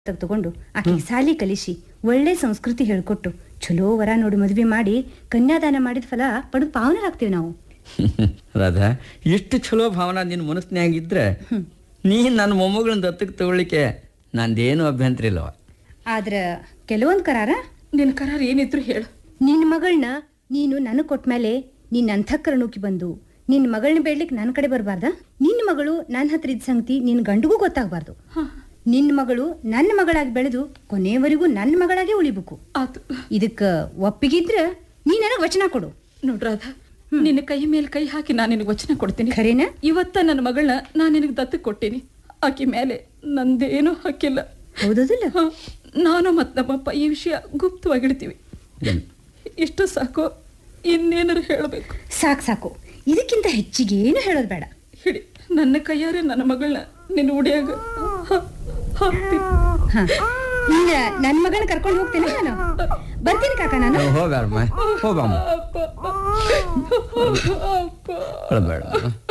ತಗ್ ತಗೊಂಡು ಆಕೆಗೆ ಸಾಲಿ ಕಲಿಸಿ ಒಳ್ಳೆ ಸಂಸ್ಕೃತಿ ಹೇಳ್ಕೊಟ್ಟು ಚಲೋ ವರ ನೋಡಿ ಮದುವೆ ಮಾಡಿ ಕನ್ಯಾದಾನ ಮಾಡಿದ ಫಲ ಪಡೆದು ಪಾವನರಾಗ್ತೀವಿ ನಾವು ರಾಧಾ ಎಷ್ಟು ಚಲೋ ಭಾವನಾ ನಿನ್ನ ಮನಸ್ಸಿನಾಗಿದ್ರೆ ನೀ ನನ್ನ ಮೊಮ್ಮಗಳನ್ನ ದತ್ತಕ್ಕೆ ತಗೊಳ್ಳಿಕ್ಕೆ ನಂದೇನು ಅಭ್ಯಂತರ ಇಲ್ಲವ ಆದ್ರ ಕೆಲವೊಂದ್ ಕರಾರ ನಿನ್ನ ಕರಾರ್ ಏನಿದ್ರು ಹೇಳು ನಿನ್ನ ಮಗಳನ್ನ ನೀನು ನನಗೆ ಕೊಟ್ಮೇಲೆ ನಿನ್ನ ಅಂತಃಕರಣಕ್ಕೆ ಬಂದು ನಿನ್ನ ಮಗಳನ್ನ ಬೇಡ್ಲಿಕ್ಕೆ ನನ್ನ ಕಡೆ ಬರಬಾರ್ದ ನಿನ್ನ ಮಗಳು ನನ್ನ ಹತ್ರ ಇದ್ದ ಸಂಗತಿ ನಿನ್ನ ಗಂಡಿಗೂ ಗೊತ್ತಾಗಬಾರ್ದು ನಿನ್ನ ಮಗಳು ನನ್ನ ಮಗಳಾಗಿ ಬೆಳೆದು ಕೊನೆಯವರೆಗೂ ನನ್ನ ಮಗಳಾಗಿ ಉಳಿಬೇಕು ಆತು ಇದಕ್ಕ ಒಪ್ಪಿಗಿದ್ರ ನೀ ನನಗೆ ವಚನ ಕೊಡು ನೋಡ್ರಾಧ ನಿನ್ನ ಕೈ ಮೇಲೆ ಕೈ ಹಾಕಿ ನಾನು ನಿನಗೆ ವಚನ ಕೊಡ್ತೀನಿ ಖರೇನ ಇವತ್ತ ನನ್ನ ಮಗಳನ್ನ ನಾನು ನಿನಗೆ ದತ್ತಕ್ಕೆ ಕೊಟ್ಟೀನಿ ಆಕಿ ಮೇಲೆ ನಂದೇನೂ ಹಕ್ಕಿಲ್ಲ ಹೌದದಿಲ್ಲ ಹ, ನಾನು ಮತ್ತು ನಮ್ಮಪ್ಪ ಈ ವಿಷಯ ಗುಪ್ತವಾಗಿಡ್ತೀವಿ ಇಷ್ಟು ಸಾಕು ಇನ್ನೇನಾರು ಹೇಳಬೇಕು ಸಾಕು ಸಾಕು ಇದಕ್ಕಿಂತ ಹೆಚ್ಚಿಗೆ ಏನು ಹೇಳೋದು ಬೇಡ ಹಿಡಿ ನನ್ನ ಕೈಯಾರೆ ನನ್ನ ಮಗಳನ್ನ ನಿನ್ನ ಉಡಿಯಾಗ ಹ- ಹಾಕ್ತೀನಿ ಹಾ ಈಗ ನನ್ನ ಮಗಳನ್ನ ಕರ್ಕೊಂಡು ಹೋಗ್ತೇನೆ ನಾನು ಬರ್ತೀನಿ ಕಾಕ ನಾನು ಹೋಗಮ್ಮ ಹೋಗಮ್ಮ ಅಪ್ಪ ಅಪ್ಪ ಅಳಬೇಡ